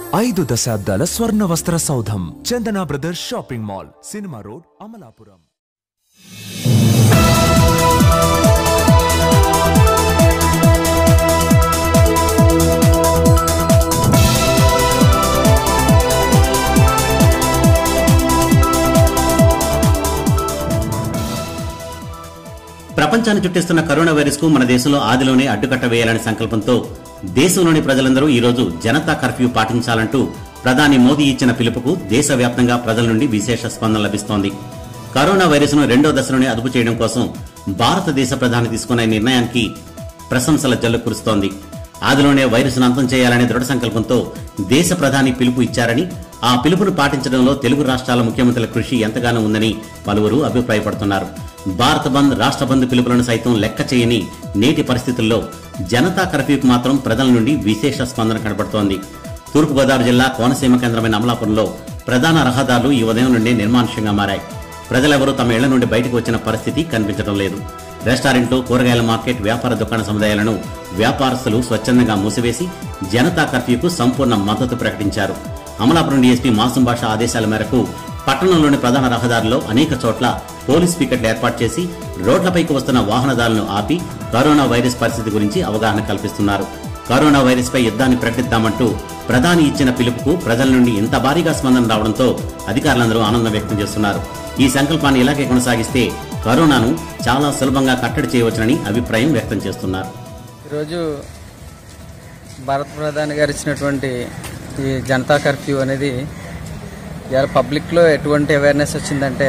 ఐదు దశాబ్దాల స్వర్ణ వస్త్ర సౌధం Chandana brothers shopping mall cinema road Amalapuram ప్రపంచాన్ని చుట్టిస్తున్న కరోనా వైరస్ కు మన దేశంలో ఆదిలోనే అడ్డుకట్ట వేయాలనే సంకల్పంతో దేశంలోని ప్రజలందరూ ఈ రోజు జనతా కర్ఫ్యూ పాటించాలంటూ ప్రధాని మోదీ ఇచ్చిన పిలుపుకు దేశవ్యాప్తంగా ప్రజల నుండి విశేష స్పందన లభిస్తోంది కరోనా వైరస్ ను రెండో దశలోనే అదుపు చేయడం కోసం భారతదేశ ప్రధాని తీసుకున్న ఈ నిర్ణయానికి ప్రశంసల జల్లు కురుస్తోంది ఆదిలోనే వైరస్ను అంతం చేయాలనే దృఢ సంకల్పంతో దేశ ప్రధాని పిలుపు ఇచ్చారని ఆ పిలుపును పాటించడంలో తెలుగు రాష్ట్రాల ముఖ్యమంత్రుల కృషి ఎంతగానో ఉందని పలువురు అభిప్రాయపడుతున్నారు భారత బంద్ రాష్ట్ర బంద్ పిలుపులను సైతం లెక్క చేయని నేటి పరిస్థితుల్లో జనతా కర్ఫ్యూకు మాత్రం ప్రజల నుండి విశేష స్పందన కనబడుతోంది తూర్పుగోదావరి జిల్లా కోనసీమ కేంద్రమైన అమలాపురంలో ప్రధాన రహదారులు ఈ ఉదయం నుండి నిర్మానుష్యంగా మారాయి ప్రజలెవరూ తమ ఇళ్ల నుండి బయటకు వచ్చిన పరిస్థితి కనిపించడం లేదు రెస్టారెంట్లు కూరగాయల మార్కెట్ వ్యాపార దుకాణ సముదాయాలను వ్యాపారస్తులు స్వచ్ఛందంగా మూసివేసి జనతా కర్ఫ్యూకు సంపూర్ణ మద్దతు ప్రకటించారు అమలాపురం డీఎస్పీ మాసం భాష ఆదేశాల మేరకు పట్టణంలోని ప్రధాన రహదారుల్లో అనేక చోట్ల పోలీస్ పికెట్లు ఏర్పాటు చేసి రోడ్లపైకి వస్తున్న వాహనదారులను ఆపి కరోనా వైరస్ పరిస్థితి గురించి అవగాహన కల్పిస్తున్నారు కరోనా వైరస్ పై యుద్ధాన్ని ప్రకటిద్దామంటూ ప్రధాని ఇచ్చిన పిలుపుకు ప్రజల నుండి ఇంత భారీగా స్పందన రావడంతో అధికారులందరూ ఆనందం వ్యక్తం చేస్తున్నారు ఈ సంకల్పాన్ని ఇలాగే కొనసాగిస్తే కరోనాను చాలా సులభంగా కట్టడి చేయవచ్చునని అభిప్రాయం వ్యక్తం చేస్తున్నారు ఈరోజు భారత ప్రధాని గారు ఇచ్చినటువంటి ఈ జనతా కర్ఫ్యూ అనేది ఇవాళ పబ్లిక్లో ఎటువంటి అవేర్నెస్ వచ్చిందంటే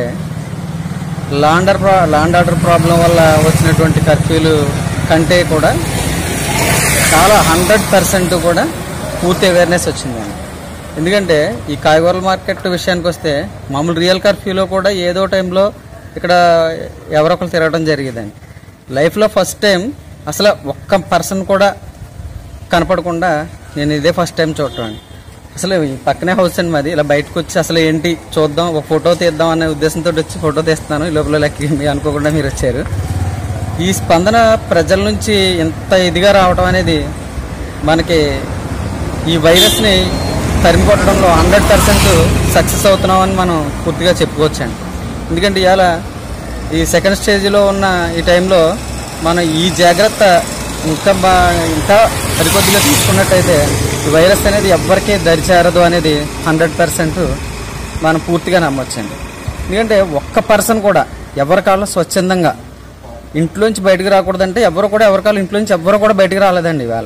లాండర్ ప్రా లాండ్ ఆర్డర్ ప్రాబ్లం వల్ల వచ్చినటువంటి కర్ఫ్యూలు కంటే కూడా చాలా హండ్రెడ్ పర్సెంట్ కూడా పూర్తి అవేర్నెస్ వచ్చిందండి ఎందుకంటే ఈ కాయగూరల మార్కెట్ విషయానికి వస్తే మామూలు రియల్ కర్ఫ్యూలో కూడా ఏదో టైంలో ఇక్కడ ఎవరొకరు తిరగడం జరిగేదండి లైఫ్లో ఫస్ట్ టైం అసలు ఒక్క పర్సన్ కూడా కనపడకుండా నేను ఇదే ఫస్ట్ టైం చూడటం అండి అసలు ఈ పక్కనే హౌస్ అండి మాది ఇలా బయటకు వచ్చి అసలు ఏంటి చూద్దాం ఒక ఫోటో తీద్దాం అనే ఉద్దేశంతో వచ్చి ఫోటో తీస్తున్నాను ఈ లోపల లెక్క మీ అనుకోకుండా మీరు వచ్చారు ఈ స్పందన ప్రజల నుంచి ఎంత ఇదిగా రావడం అనేది మనకి ఈ వైరస్ని తరిమి కొట్టడంలో హండ్రెడ్ పర్సెంట్ సక్సెస్ అవుతున్నామని మనం పూర్తిగా చెప్పుకోవచ్చండి ఎందుకంటే ఇవాళ ఈ సెకండ్ స్టేజ్లో ఉన్న ఈ టైంలో మనం ఈ జాగ్రత్త ఇంకా బా ఇంకా సరికొద్దిగా తీసుకున్నట్టయితే ఈ వైరస్ అనేది ఎవ్వరికీ దరిచేరదు అనేది హండ్రెడ్ పర్సెంట్ మనం పూర్తిగా నమ్మొచ్చండి ఎందుకంటే ఒక్క పర్సన్ కూడా ఎవరి కాళ్ళు స్వచ్ఛందంగా ఇంట్లోంచి బయటకు రాకూడదంటే ఎవరు కూడా ఎవరి కాళ్ళు ఇంట్లోంచి ఎవరు కూడా బయటకు రాలేదండి ఇవాళ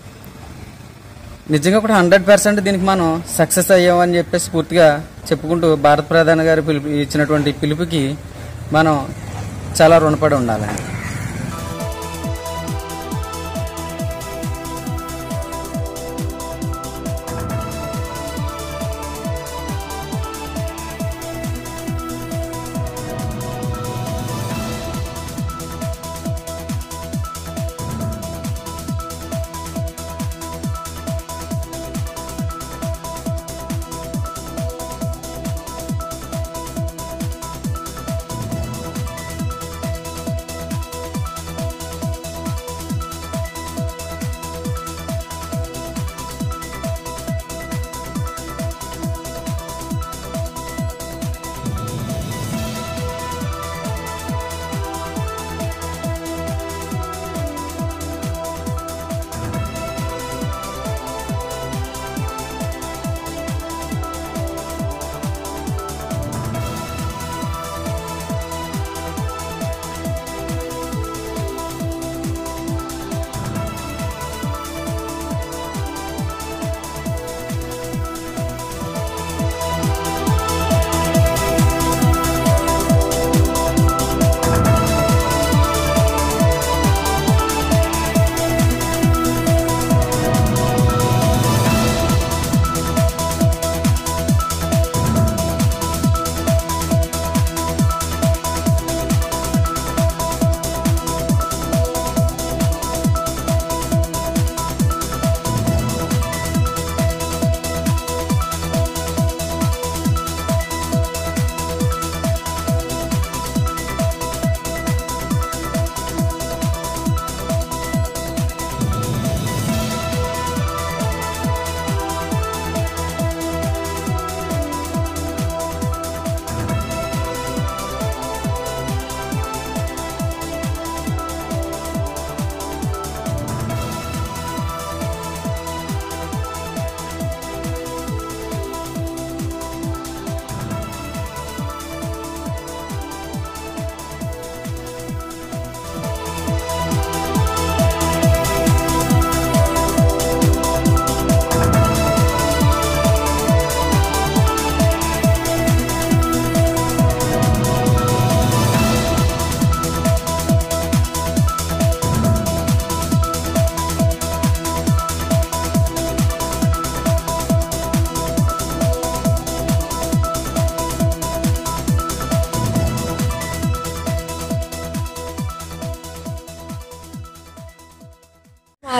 నిజంగా కూడా హండ్రెడ్ పర్సెంట్ దీనికి మనం సక్సెస్ అయ్యామని చెప్పేసి పూర్తిగా చెప్పుకుంటూ భారత ప్రధాని గారు పిలుపు ఇచ్చినటువంటి పిలుపుకి మనం చాలా రుణపడి ఉండాలండి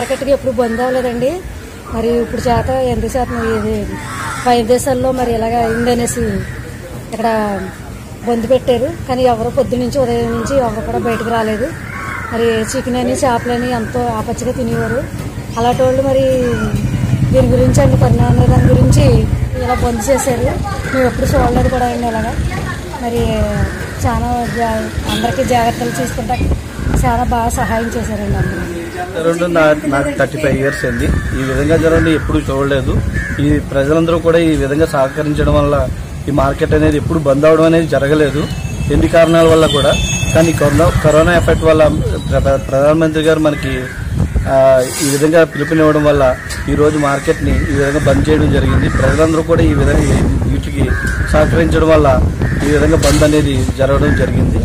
మార్కెట్కి ఎప్పుడు బంద్ అవ్వలేదండి మరి ఇప్పుడు చేత ఎంత శాతం ఇది పై దేశాల్లో మరి ఇలాగ అయిందనేసి ఇక్కడ బంద్ పెట్టారు కానీ ఎవరు పొద్దు నుంచి ఉదయం నుంచి ఎవరు కూడా బయటకు రాలేదు మరి చికెన్ అని చేపలని ఎంతో ఆపచ్చిగా తినేవారు అలాంటి వాళ్ళు మరి దీని గురించి అండి కరోనా అనే దాని గురించి ఇలా బంద్ చేశారు మేము ఎప్పుడు చూడలేదు కూడా అండి ఇలాగా మరి చాలా జా అందరికీ జాగ్రత్తలు తీసుకుంటా చాలా బాగా సహాయం చేశారండి అందరూ రెండు నా- నాకు థర్టీ ఫైవ్ ఇయర్స్ అయింది ఈ విధంగా జరగండి ఎప్పుడు చూడలేదు ఈ ప్రజలందరూ కూడా ఈ విధంగా సహకరించడం వల్ల ఈ మార్కెట్ అనేది ఎప్పుడు బంద్ అవడం అనేది జరగలేదు ఎన్ని కారణాల వల్ల కూడా కానీ కరోనా కరోనా ఎఫెక్ట్ వల్ల ప్ర- ప్రధానమంత్రి గారు మనకి ఆ, ఈ విధంగా పిలుపునివ్వడం వల్ల ఈ రోజు మార్కెట్ ని ఈ విధంగా బంద్ చేయడం జరిగింది ప్రజలందరూ కూడా ఈ విధంగా వీటికి సహకరించడం వల్ల ఈ విధంగా బంద్ అనేది జరగడం జరిగింది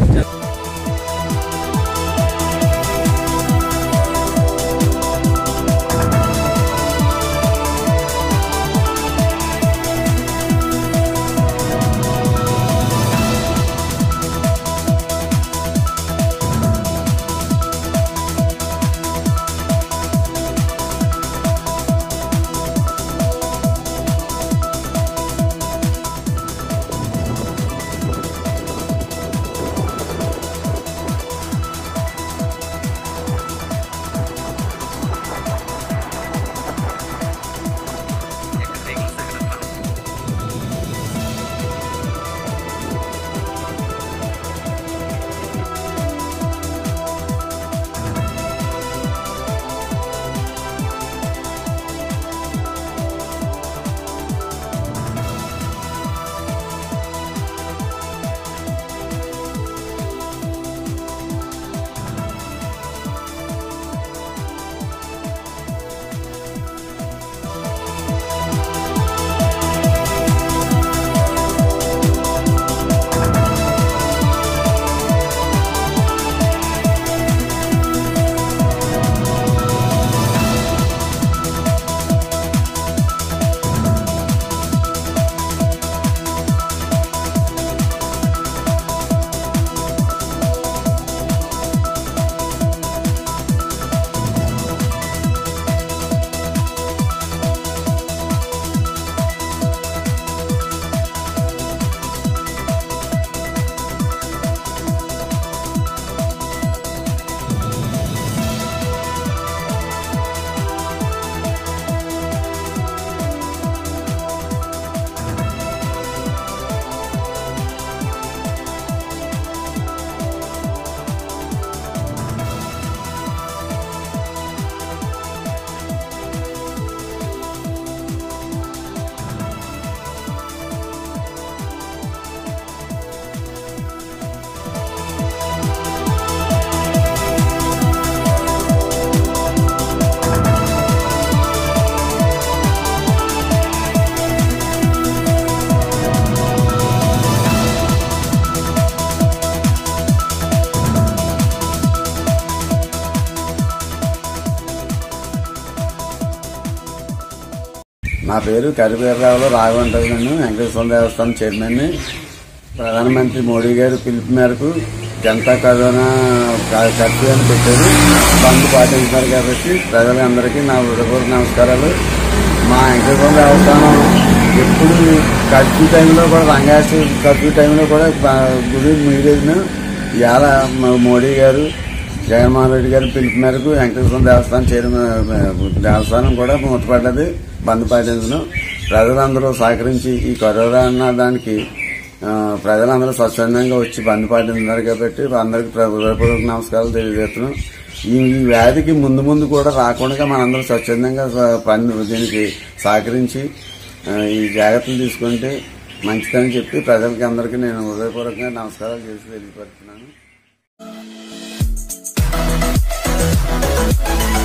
నా పేరు కరిపేరరావులో రాఘవంటది నేను వెంకటేశ్వర దేవస్థానం చైర్మన్ని ప్రధానమంత్రి మోడీ గారి పిలుపు మేరకు జనతా కరోనా క- కర్ఫ్యూ అని పెట్టారు బంద్ పాటించారు కాబట్టి ప్రజలందరికీ నా హృదయపూర్వక నమస్కారాలు మా వెంకటేశ్వర దేవస్థానం ఎప్పుడు కర్ఫ్యూ టైంలో కూడా రంగాసి కర్ఫ్యూ టైంలో కూడా బ- గుడి మీడియాను ఇవాళ మా మోడీ గారు జగన్మోహన్ రెడ్డి గారి పిలుపు మేరకు వెంకటేశ్వర దేవస్థానం చైర్మన్ దేవస్థానం కూడా మూతపడ్డది బంద్ పాటించడం ప్రజలందరూ సహకరించి ఈ కరోనా అన్న దానికి ఆ, ప్రజలందరూ స్వచ్ఛందంగా వచ్చి బంద్ పాటించారు కాబట్టి అందరికి హృదయపూర్వక నమస్కారాలు తెలియజేస్తున్నాం ఈ ఈ వ్యాధికి ముందు ముందు కూడా రాకుండా మనందరం స్వచ్ఛందంగా స- పని దీనికి సహకరించి ఆ, ఈ జాగ్రత్తలు తీసుకుంటే మంచిదని చెప్పి ప్రజలకి అందరికీ నేను హృదయపూర్వకంగా నమస్కారాలు చేసి తెలియపరుస్తున్నాను